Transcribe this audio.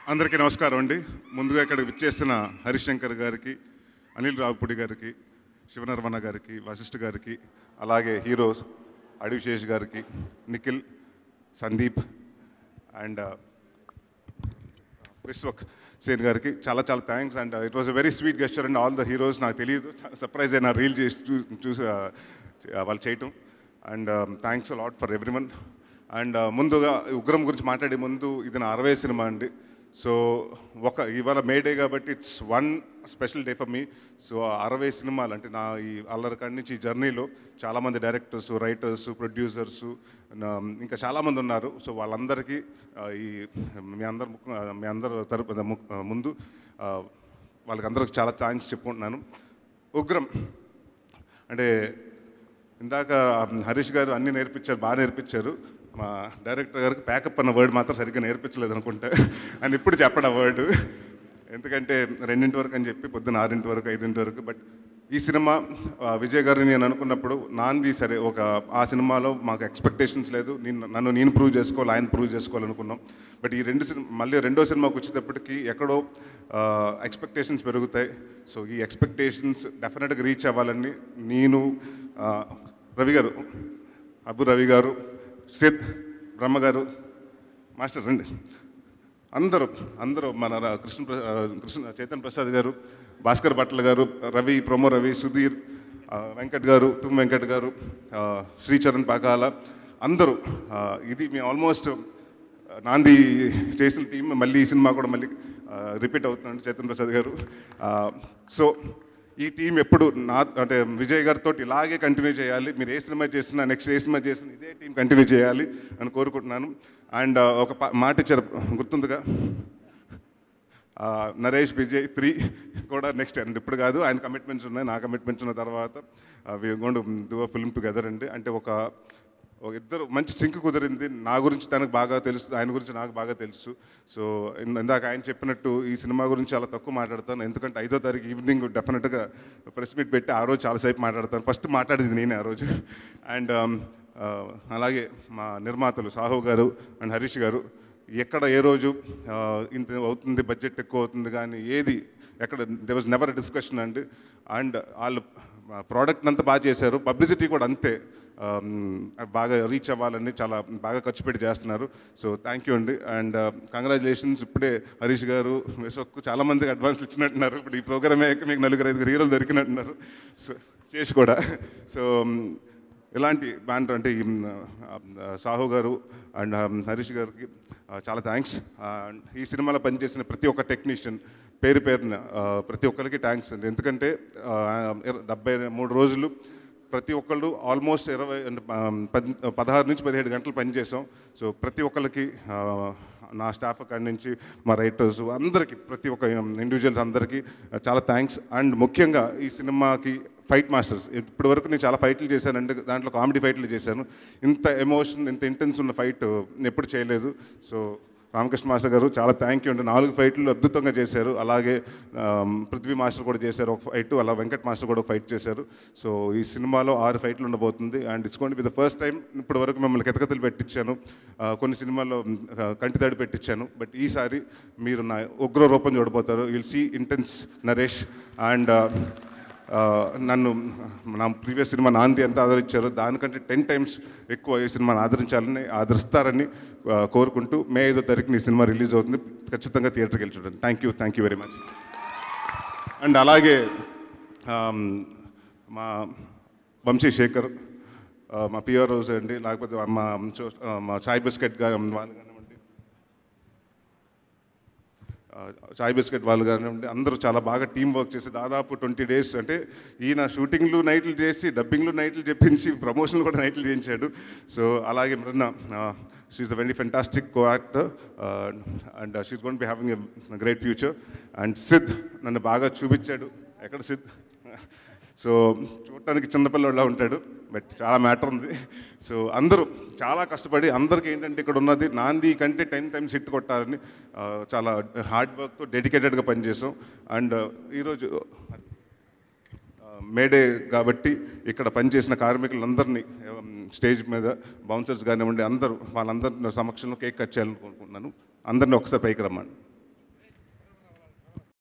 అందరికీ నమస్కారం అండి ముందుగా ఇక్కడ విచ్చేసిన హరిశంకర్ గారికి అనిల్ రావుపూడి గారికి శివనర్మణ గారికి వశిష్ఠ గారికి అలాగే హీరోస్ అడివిశేష్ గారికి నిఖిల్ సందీప్ అండ్ విశ్వక్ సేన్ గారికి చాలా చాలా thanks and it was a very sweet gesture and all the heroes నాకు తెలియదు చాలా సర్ప్రైజ్ అయినా రీల్ చేసి చూ చూసి ఆ, వాళ్ళు చేయటం and thanks lot for everyone and ముందుగా ఉగ్రం గురించి మాట్లాడే ముందు ఇది నా అరవై సినిమా అండి సో ఒక ఇవాళ మే డే కాబట్టి it's one special day for me so అరవై సినిమాలు అంటే నా ఈ అల్లరి కాడి నుంచి ఈ జర్నీలో చాలామంది డైరెక్టర్స్ రైటర్స్ ప్రొడ్యూసర్స్ ఇంకా చాలామంది ఉన్నారు సో వాళ్ళందరికీ ఆ, ఈ మీ అందరు ముఖ్య- మీ అందరు తరపు ము- ముందు ఆ, వాళ్ళకి అందరికి చాలా థ్యాంక్స్ చెప్పుకుంటున్నాను ఉగ్రం అంటే ఇందాక హరీష్ గారు అన్నీ నేర్పించారు బాగా నేర్పించారు మా డైరెక్టర్ గారికి ప్యాకప్ అన్న వర్డ్ మాత్రం సరిగ్గా నేర్పించలేదు అనుకుంటా అని ఇప్పుడు చెప్పడం ఆ వర్డ్ ఎందుకంటే రెండింటి వరకు అని చెప్పి పొద్దున్న ఆరింటి వరకు ఐదింటి వరకు బట్ ఈ సినిమా ఆ, విజయ్ గారిని నేను అనుకున్నప్పుడు నాంది సరే ఒక ఆ సినిమాలో మాకు ఎక్స్పెక్టేషన్స్ లేదు నేను నన్ను నేను ప్రూవ్ చేసుకోవాలి ఆయన ప్రూవ్ చేసుకోవాలనుకున్నాం బట్ ఈ రెండు సినిమా మళ్ళీ రెండో సినిమాకి వచ్చేటప్పటికి ఎక్కడో ఎక్స్పెక్టేషన్స్ పెరుగుతాయి సో ఈ ఎక్స్పెక్టేషన్స్ డెఫినెట్గా రీచ్ అవ్వాలని నేను ఆ, రవి గారు అబు రవి గారు సిద్ బ్రహ్మ గారు మాస్టర్ రండి అందరూ అందరూ మన ర- కృష్ణ ప్ర- ఆ, కృష్ణ చైతన్ ప్రసాద్ గారు భాస్కర్ భట్ల గారు రవి ప్రొమో రవి సుధీర్ ఆ, వెంకట్ గారు టుమ్ వెంకట్ గారు ఆ, శ్రీచరణ్ పాకాల అందరూ ఆ, ఇది మేము ఆల్మోస్ట్ నాంది చేసిన టీం మళ్ళీ ఈ సినిమా కూడా మళ్ళీ రిపీట్ అవుతుందండి చైతన్ ప్రసాద్ గారు ఆ, సో ఈ టీం ఎప్పుడు నా అంటే విజయ్ గారితో ఇలాగే కంటిన్యూ చేయాలి మీరు ఏ సినిమా చేసినా నెక్స్ట్ ఏ సినిమా చేసినా ఇదే టీం కంటిన్యూ చేయాలి అని కోరుకుంటున్నాను అండ్ ఒక ప- మాట ఇచ్చారు గుర్తుందిగా ఆ, నరేష్ విజయ్ త్రీ కూడా నెక్స్ట్ అండ్ ఇప్పుడు కాదు ఆయన కమిట్మెంట్స్ ఉన్నాయి నా కమిట్మెంట్స్ ఉన్న తర్వాత we gonna do a film together అండి అంటే ఒక ఒక ఇద్దరు మంచి సింక్ కుదిరింది నా గురించి తనకు బాగా తెలుసు ఆయన గురించి నాకు బాగా తెలుసు సో ఇన్- ఇందాక ఆయన చెప్పినట్టు ఈ సినిమా గురించి చాలా తక్కువ మాట్లాడతాను ఎందుకంటే ఐదో తారీఖు ఈవినింగ్ డెఫినెట్గా ప్రెస్ మీట్ పెట్టి ఆ రోజు చాలాసేపు మాట్లాడతాను ఫస్ట్ మాట్లాడేది నేనే ఆ రోజు అండ్ అలాగే మా నిర్మాతలు సాహు గారు అండ్ హరీష్ గారు ఎక్కడ ఏ రోజు ఆ, ఇంత అవుతుంది బడ్జెట్ ఎక్కువ అవుతుంది కానీ ఏది ఎక్కడ దే వాజ్ నెవర్ డిస్కషన్ అండి అండ్ వాళ్ళు ప్రోడక్ట్ అంతా బాగా చేశారు పబ్లిసిటీ కూడా అంతే ఆమ్, బాగా రీచ్ అవ్వాలని చాలా బాగా ఖర్చు పెట్టి చేస్తున్నారు సో థ్యాంక్ యూ అండి అండ్ కంగ్రాచులేషన్స్ ఇప్పుడే హరీష్ గారు విశ్వక్ చాలా మందికి అడ్వాన్స్ ఇచ్చినట్టున్నారు ఇప్పుడు ఈ ప్రోగ్రామ్ అయ్యాక మీకు నలుగురు ఐదుగురు హీరోలు దొరికినట్టున్నారు సో చేసి కూడా సో ఇలాంటి బ్యాండ్ అంటే ఈ, మ్, ఆ, సాహు గారు అండ్ హరీష్ గారికి ఆ, చాలా థ్యాంక్స్ ఈ సినిమాలో పనిచేసిన ప్రతి ఒక్క టెక్నీషియన్ పేరు పేరున ఆ, ప్రతి ఒక్కరికి థ్యాంక్స్ అండి ఎందుకంటే ఆ, ఇర- డెబ్బై మూడు రోజులు ప్రతి ఒక్కళ్ళు ఆల్మోస్ట్ ఇరవై అంటే, ఆ, పద్ పదహారు నుంచి పదిహేడు గంటలు పనిచేసాం సో ప్రతి ఒక్కరికి ఆ, నా స్టాఫ్ కాడి నుంచి మా రైటర్స్ అందరికీ ప్రతి ఒక్క ఇండివిజువల్స్ అందరికీ చాలా థ్యాంక్స్ అండ్ ముఖ్యంగా ఈ సినిమాకి ఫైట్ మాస్టర్స్ ఇప్పటి వరకు నేను చాలా ఫైట్లు చేశానంటే దాంట్లో కామెడీ ఫైట్లు చేశాను ఇంత ఎమోషన్ ఇంత ఇంటెన్స్ ఉన్న ఫైట్ ఎప్పుడు చేయలేదు సో రామకృష్ణ మాస్టర్ గారు చాలా థ్యాంక్ యూ అండి నాలుగు ఫైట్లు అద్భుతంగా చేశారు అలాగే ఆమ్, పృథ్వీ మాస్టర్ కూడా చేశారు ఒక ఫైట్ అలా వెంకట్ మాస్టర్ కూడా ఒక ఫైట్ చేశారు సో ఈ సినిమాలో ఆరు ఫైట్లు ఉండబోతుంది and it's gonna with the first time ఇప్పటి వరకు మిమ్మల్ని కెతకతలు పెట్టించాను ఆ, కొన్ని సినిమాల్లో ఆ, కంటితడి పెట్టించాను బట్ ఈసారి మీరు నా ఉగ్ర రూపం చూడబోతారు will see intense Naresh and ఆ, నన్ను నా ప్రీవియస్ సినిమా నాంది ఎంత ఆదరించారో దానికంటే టెన్ టైమ్స్ ఎక్కువ ఈ సినిమాని ఆదరించాలని ఆదరిస్తారని ఆ, కోరుకుంటూ మే ఐదో తారీఖున ఈ సినిమా రిలీజ్ అవుతుంది ఖచ్చితంగా థియేటర్కి వెళ్ళి చూడండి thank you thank you very much and అలాగే ఆమ్, మా వంశీ శేఖర్ ఆ, మా పిఆర్ రోజు అండి లేకపోతే మా చో- ఆ, మా చాయ్ బిస్కెట్ గారు వాళ్ళు కానివ్వండి ఆ, చాయ్ బిస్కెట్ వాళ్ళు కానివ్వండి అందరూ చాలా బాగా టీం వర్క్ చేసి దాదాపు ట్వంటీ డేస్ అంటే ఈయన షూటింగ్లు నైట్లు చేసి డబ్బింగ్లు నైట్లు చెప్పించి ప్రమోషన్లు కూడా నైట్లు చేయించాడు సో అలాగే Mirnaa she's a very fantastic co actor and she's gonna be having a great future and Sid నన్ను బాగా చూపించాడు ఎక్కడ సిద్ సో చూడటానికి చిన్నపిల్లలా ఉంటాడు బట్ చాలా మ్యాటర్ ఉంది సో అందరూ చాలా కష్టపడి అందరికీ ఏంటంటే ఇక్కడ ఉన్నది నాంది కంటే టెన్ టైమ్స్ హిట్ కొట్టాలని ఆ, చాలా హార్డ్ వర్క్తో డెడికేటెడ్గా పనిచేసాం అండ్ ఈరోజు మేడే కాబట్టి ఇక్కడ పనిచేసిన కార్మికులందరినీ స్టేజ్ మీద బౌన్సర్స్ కానివ్వండి అందరూ వాళ్ళందరి సమక్షంలో కేక్ కట్ చేయాలనుకుంటున్నాను అందరినీ ఒకసారి పైకి రమ్మండి